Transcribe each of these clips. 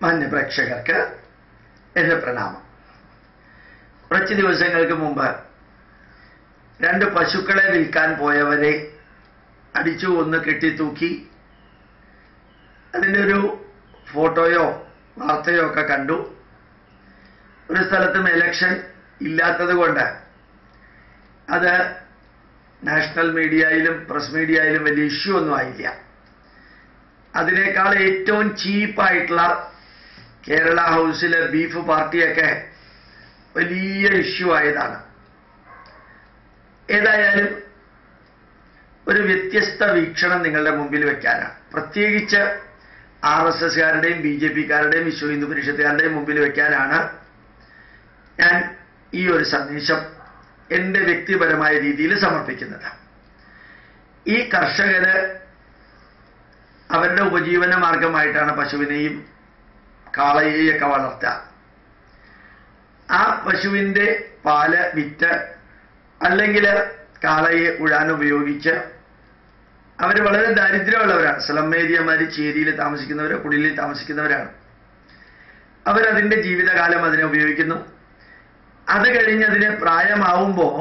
മാന്യ പ്രേക്ഷകർക്ക് എന്റെ പ്രണാമം കുറച്ച് ദിവസങ്ങൾക്ക് മുമ്പ് രണ്ട് പശുക്കളെ വിൽക്കാൻ പോയവരെ അടിച്ചു ഒന്ന് കെട്ടിത്തൂക്കി അതിൻ്റെ ഒരു ഫോട്ടോയോ വാർത്തയോ ഒക്കെ കണ്ടു ഒരു സ്ഥലത്തും എലക്ഷൻ ഇല്ലാത്തത് കൊണ്ട് അത് നാഷണൽ മീഡിയയിലും പ്രസ് മീഡിയയിലും വലിയ ഇഷ്യൂ ഒന്നും ആയില്ല അതിനേക്കാൾ ഏറ്റവും ചീപ്പായിട്ടുള്ള കേരള ഹൗസിലെ ബീഫ് പാർട്ടിയൊക്കെ വലിയ ഇഷ്യൂ ആയതാണ് ഏതായാലും ഒരു വ്യത്യസ്ത വീക്ഷണം നിങ്ങളുടെ മുമ്പിൽ വെക്കാനാണ് പ്രത്യേകിച്ച് ആർ എസ് എസ്കാരുടെയും ബി ജെ പിക്കാരുടെയും വിശ്വ ഹിന്ദു പരിഷത്തുകാരുടെയും മുമ്പിൽ വെക്കാനാണ് ഞാൻ ഈ ഒരു സന്ദേശം എൻ്റെ വ്യക്തിപരമായ രീതിയിൽ സമർപ്പിക്കുന്നത് ഈ കർഷകര് അവരുടെ ഉപജീവന മാർഗമായിട്ടാണ് പശുവിനെയും കാളയെയൊക്കെ വളർത്തുക ആ പശുവിൻ്റെ പാല് വിറ്റ് അല്ലെങ്കിൽ കാളയെ ഉഴാൻ ഉപയോഗിച്ച് അവർ വളരെ ദാരിദ്ര്യമുള്ളവരാണ് സ്ലം ഏരിയമാര് ചേരിയിൽ താമസിക്കുന്നവരോ കുടിലിൽ താമസിക്കുന്നവരാണ് അവരതിൻ്റെ ജീവിതകാലം അതിനെ ഉപയോഗിക്കുന്നു അത് കഴിഞ്ഞ് അതിന് പ്രായമാവുമ്പോൾ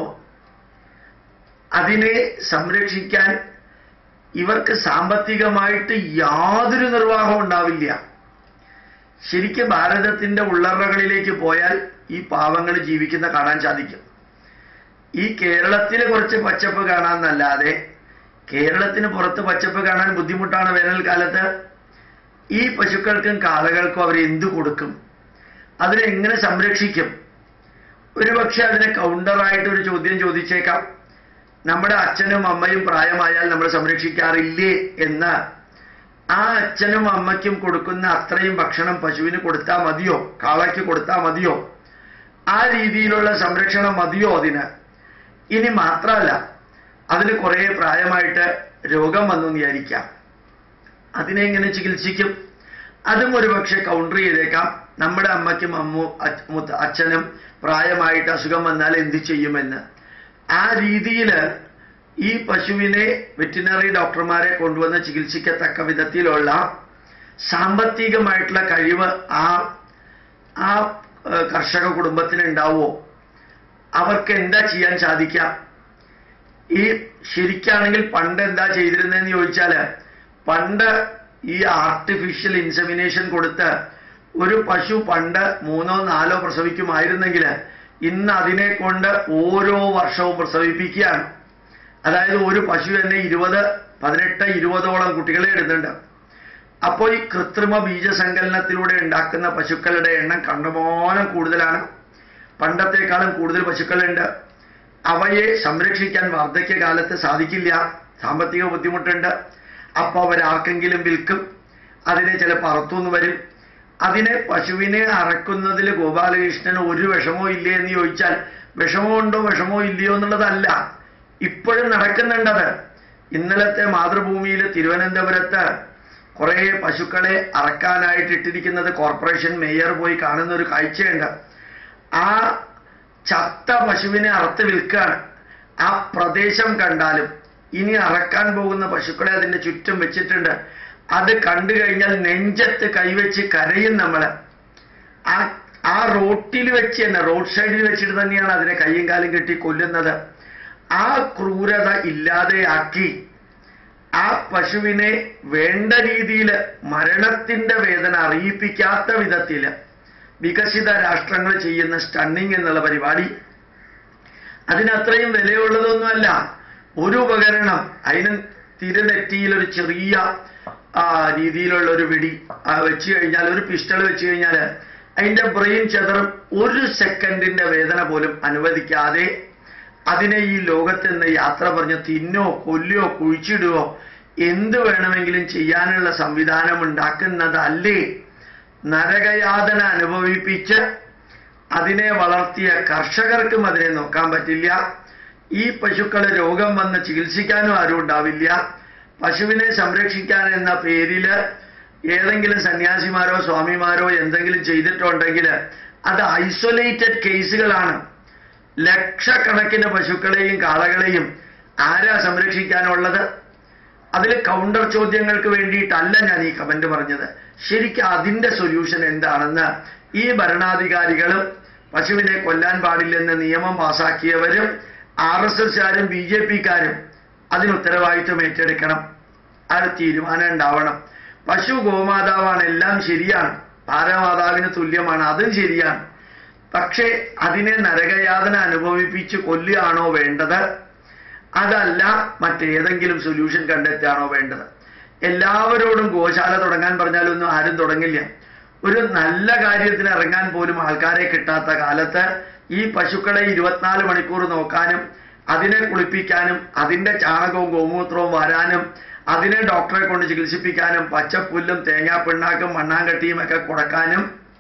അതിനെ സംരക്ഷിക്കാൻ ഇവർക്ക് സാമ്പത്തികമായിട്ട് യാതൊരു നിർവാഹവും ഉണ്ടാവില്ല ശരിക്കും ഭാരതത്തിന്റെ ഉള്ളറകളിലേക്ക് പോയാൽ ഈ പാവങ്ങൾ ജീവിക്കുന്ന കാണാൻ സാധിക്കും ഈ കേരളത്തിൽ കുറച്ച് പച്ചപ്പ് കാണാന്നല്ലാതെ കേരളത്തിന് പുറത്ത് പച്ചപ്പ് കാണാൻ ബുദ്ധിമുട്ടാണ് വേനൽക്കാലത്ത് ഈ പശുക്കൾക്കും കാളകൾക്കും അവർ എന്തു കൊടുക്കും അതിനെ എങ്ങനെ സംരക്ഷിക്കും ഒരുപക്ഷെ അതിനെ കൗണ്ടറായിട്ട് ഒരു ചോദ്യം ചോദിച്ചേക്കാം നമ്മുടെ അച്ഛനും അമ്മയും പ്രായമായാൽ നമ്മൾ സംരക്ഷിക്കാറില്ലേ എന്ന് ആ അച്ഛനും അമ്മയ്ക്കും കൊടുക്കുന്ന അത്രയും ഭക്ഷണം പശുവിന് കൊടുത്താൽ മതിയോ കാളയ്ക്ക് കൊടുത്താൽ മതിയോ ആ രീതിയിലുള്ള സംരക്ഷണം മതിയോ അതിന് ഇനി മാത്രമല്ല അതിന് കുറേ പ്രായമായിട്ട് രോഗം വന്നു വിചാരിക്കാം അതിനെ എങ്ങനെ ചികിത്സിക്കും അതും ഒരുപക്ഷെ കൗണ്ടർ ചെയ്തേക്കാം നമ്മുടെ അമ്മയ്ക്കും അമ്മു അച്ഛനും പ്രായമായിട്ട് അസുഖം വന്നാൽ എന്ത് ചെയ്യുമെന്ന് ആ രീതിയിൽ ഈ പശുവിനെ വെറ്റിനറി ഡോക്ടർമാരെ കൊണ്ടുവന്ന് ചികിത്സിക്കത്തക്ക വിധത്തിലുള്ള സാമ്പത്തികമായിട്ടുള്ള കഴിവ് ആ ആ കർഷക കുടുംബത്തിന് ഉണ്ടാവുമോ അവർക്ക് എന്താ ചെയ്യാൻ സാധിക്കാം ഈ ശരിക്കാണെങ്കിൽ പണ്ട് എന്താ ചെയ്തിരുന്നതെന്ന് ചോദിച്ചാൽ പണ്ട് ഈ ആർട്ടിഫിഷ്യൽ ഇൻസെമിനേഷൻ കൊടുത്ത് ഒരു പശു പണ്ട് മൂന്നോ നാലോ പ്രസവിക്കുമായിരുന്നെങ്കിൽ ഇന്ന് അതിനെ കൊണ്ട് ഓരോ വർഷവും പ്രസവിപ്പിക്കുകയാണ് അതായത് ഒരു പശു തന്നെ ഇരുപത് പതിനെട്ട് ഇരുപതോളം കുട്ടികളെ ഇടുന്നുണ്ട് അപ്പോൾ ഈ കൃത്രിമ ബീജസങ്കലനത്തിലൂടെ ഉണ്ടാക്കുന്ന പശുക്കളുടെ എണ്ണം കണ്ടമാനം കൂടുതലാണ് പണ്ടത്തെക്കാളും കൂടുതൽ പശുക്കളുണ്ട് അവയെ സംരക്ഷിക്കാൻ വാർദ്ധക്യകാലത്ത് സാധിക്കില്ല സാമ്പത്തിക ബുദ്ധിമുട്ടുണ്ട് അപ്പോൾ അവരാർക്കെങ്കിലും വിൽക്കും അതിനെ ചിലപ്പോൾ അറുത്തുനിന്ന് വരും അതിനെ പശുവിനെ അറക്കുന്നതിൽ ഗോപാലകൃഷ്ണന് ഒരു വിഷമോ ഇല്ലേ എന്ന് ചോദിച്ചാൽ വിഷമോ ഉണ്ടോ വിഷമോ ഇല്ലയോ എന്നുള്ളതല്ല ഇപ്പോഴും നടക്കുന്നുണ്ടത് ഇന്നലത്തെ മാതൃഭൂമിയിൽ തിരുവനന്തപുരത്ത് കുറേ പശുക്കളെ അറക്കാനായിട്ട് ഇട്ടിരിക്കുന്നത് കോർപ്പറേഷൻ മേയർ പോയി കാണുന്ന ഒരു കാഴ്ചയുണ്ട് ആ ചത്ത പശുവിനെ അറുത്ത് വിൽക്കുകയാണ് ആ പ്രദേശം കണ്ടാലും ഇനി അറക്കാൻ പോകുന്ന പശുക്കളെ അതിന്റെ ചുറ്റും വെച്ചിട്ടുണ്ട് അത് കണ്ടു കഴിഞ്ഞാൽ നെഞ്ചത്ത് കൈവച്ച് കരയും നമ്മൾ ആ ആ റോട്ടിൽ വെച്ച് തന്നെ റോഡ് സൈഡിൽ വെച്ചിട്ട് തന്നെയാണ് അതിനെ കയ്യും കാലും കെട്ടി കൊല്ലുന്നത് ആ ക്രൂരത ഇല്ലാതെയാക്കി ആ പശുവിനെ വേണ്ട രീതിയിൽ മരണത്തിന്റെ വേദന അറിയിപ്പിക്കാത്ത വിധത്തിൽ വികസിത രാഷ്ട്രങ്ങൾ ചെയ്യുന്ന സ്റ്റണ്ണിങ് എന്നുള്ള പരിപാടി അതിനത്രയും വിലയുള്ളതൊന്നുമല്ല ഒരു ഉപകരണം അതിന് തിരുനെറ്റിയിൽ ഒരു ചെറിയ രീതിയിലുള്ള ഒരു വെടി വെച്ച് കഴിഞ്ഞാൽ ഒരു പിസ്റ്റൾ വെച്ച് കഴിഞ്ഞാൽ അതിന്റെ ബ്രെയിൻ ചെതറും ഒരു സെക്കൻഡിന്റെ വേദന പോലും അനുവദിക്കാതെ അതിനെ ഈ ലോകത്ത് നിന്ന് യാത്ര പറഞ്ഞ് തിന്നോ കൊല്ലോ കുഴിച്ചിടുകയോ എന്ത് വേണമെങ്കിലും ചെയ്യാനുള്ള സംവിധാനം ഉണ്ടാക്കുന്നതല്ലേ നരകയാതന അനുഭവിപ്പിച്ച് അതിനെ വളർത്തിയ കർഷകർക്കും അതിനെ നോക്കാൻ പറ്റില്ല ഈ പശുക്കളെ രോഗം വന്ന് ചികിത്സിക്കാനും ആരും ഉണ്ടാവില്ല പശുവിനെ സംരക്ഷിക്കാൻ എന്ന പേരിൽ ഏതെങ്കിലും സന്യാസിമാരോ സ്വാമിമാരോ എന്തെങ്കിലും ചെയ്തിട്ടുണ്ടെങ്കിൽ അത് ഐസൊലേറ്റഡ് കേസുകളാണ് ലക്ഷക്കണക്കിന് പശുക്കളെയും കാളകളെയും ആരാ സംരക്ഷിക്കാനുള്ളത് അതിൽ കൗണ്ടർ ചോദ്യങ്ങൾക്ക് വേണ്ടിയിട്ടല്ല ഞാൻ ഈ കമന്റ് പറഞ്ഞത് ശരിക്കും അതിന്റെ സൊല്യൂഷൻ എന്താണെന്ന് ഈ ഭരണാധികാരികളും പശുവിനെ കൊല്ലാൻ പാടില്ലെന്ന് നിയമം പാസാക്കിയവരും ആർ എസ് എസ്കാരും ബി ജെ പിക്കാരും അതിന് ഉത്തരവാദിത്വം ഏറ്റെടുക്കണം അത് തീരുമാനം ഉണ്ടാവണം പശു ഗോമാതാവാണ് എല്ലാം ശരിയാണ് ഭാരമാതാവിന് തുല്യമാണ് അതും ശരിയാണ് പക്ഷേ അതിനെ നരകയാതന അനുഭവിപ്പിച്ച് കൊല്ലുകയാണോ വേണ്ടത് അതല്ല മറ്റേതെങ്കിലും സൊല്യൂഷൻ കണ്ടെത്തുകയാണോ വേണ്ടത് എല്ലാവരോടും ഗോശാല തുടങ്ങാൻ പറഞ്ഞാലൊന്നും ആരും തുടങ്ങില്ല ഒരു നല്ല കാര്യത്തിന് ഇറങ്ങാൻ പോലും ആൾക്കാരെ കിട്ടാത്ത കാലത്ത് ഈ പശുക്കളെ ഇരുപത്തിനാല് മണിക്കൂർ നോക്കാനും അതിനെ കുളിപ്പിക്കാനും അതിന്റെ ചാണകവും ഗോമൂത്രവും വരാനും അതിനെ ഡോക്ടറെ കൊണ്ട് ചികിത്സിപ്പിക്കാനും പച്ചപ്പുല്ലും തേങ്ങാപ്പിണ്ണാക്കും മണ്ണാങ്കട്ടിയും ഒക്കെ കൊടുക്കാനും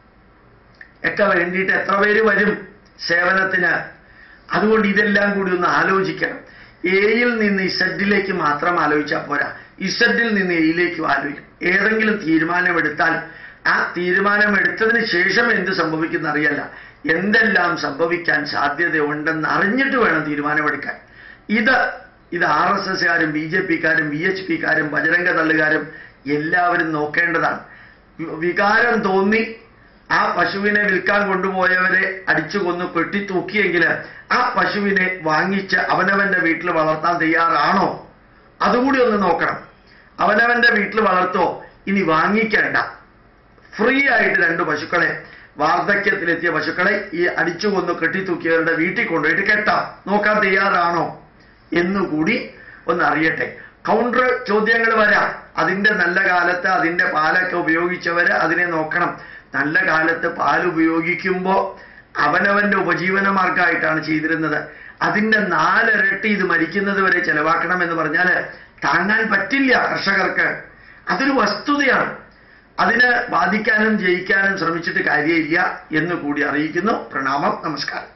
ഒക്കെ വേണ്ടിയിട്ട് എത്ര പേര് വരും സേവനത്തിന് അതുകൊണ്ട് ഇതെല്ലാം കൂടി ഒന്ന് ആലോചിക്കണം എയിൽ നിന്ന് ഇസഡിലേക്ക് മാത്രം ആലോചിച്ചാൽ പോരാ ഇസഡിൽ നിന്ന് എയിലേക്കും ആലോചിക്കും ഏതെങ്കിലും തീരുമാനമെടുത്താൽ ആ തീരുമാനമെടുത്തതിന് ശേഷം എന്ത് സംഭവിക്കുന്ന അറിയല്ല എന്തെല്ലാം സംഭവിക്കാൻ സാധ്യതയുണ്ടെന്ന് അറിഞ്ഞിട്ട് വേണം തീരുമാനമെടുക്കാൻ ഇത് ഇത് ആർ എസ് എസ്കാരും ബി ജെ പിക്കാരും ബി എച്ച് പിക്കാരും ബജരംഗ തള്ളുകാരും എല്ലാവരും നോക്കേണ്ടതാണ് വി- വികാരം തോന്നി ആ പശുവിനെ വിൽക്കാൻ കൊണ്ടുപോയവരെ അടിച്ചു കൊന്നു കെട്ടിത്തൂക്കിയെങ്കിൽ ആ പശുവിനെ വാങ്ങിച്ച് അവനവന്റെ വീട്ടിൽ വളർത്താൻ തയ്യാറാണോ അതുകൂടി ഒന്ന് നോക്കണം അവനവന്റെ വീട്ടിൽ വളർത്തോ ഇനി വാങ്ങിക്കേണ്ട ഫ്രീ ആയിട്ട് രണ്ട് പശുക്കളെ വാർദ്ധക്യത്തിലെത്തിയ പശുക്കളെ ഈ അടിച്ചു കൊന്നു കെട്ടിത്തൂക്കിയവരുടെ വീട്ടിൽ കൊണ്ടുപോയിട്ട് കെട്ടാം നോക്കാൻ തയ്യാറാണോ എന്നുകൂടി ഒന്ന് അറിയട്ടെ കൗണ്ടർ ചോദ്യങ്ങൾ വരാം അതിന്റെ നല്ല കാലത്ത് അതിന്റെ പാലൊക്കെ ഉപയോഗിച്ചവര് അതിനെ നോക്കണം നല്ല കാലത്ത് പാൽ ഉപയോഗിക്കുമ്പോൾ അവനവന്റെ ഉപജീവന മാർഗമായിട്ടാണ് ചെയ്തിരുന്നത് അതിന്റെ നാലിരട്ടി ഇത് മരിക്കുന്നത് വരെ ചെലവാക്കണം എന്ന് പറഞ്ഞാൽ താങ്ങാൻ പറ്റില്ല കർഷകർക്ക് അതൊരു വസ്തുതയാണ് അതിന് ബാധിക്കാനും ജയിക്കാനും ശ്രമിച്ചിട്ട് കാര്യമില്ല എന്ന് കൂടി അറിയിക്കുന്നു പ്രണാമം നമസ്കാരം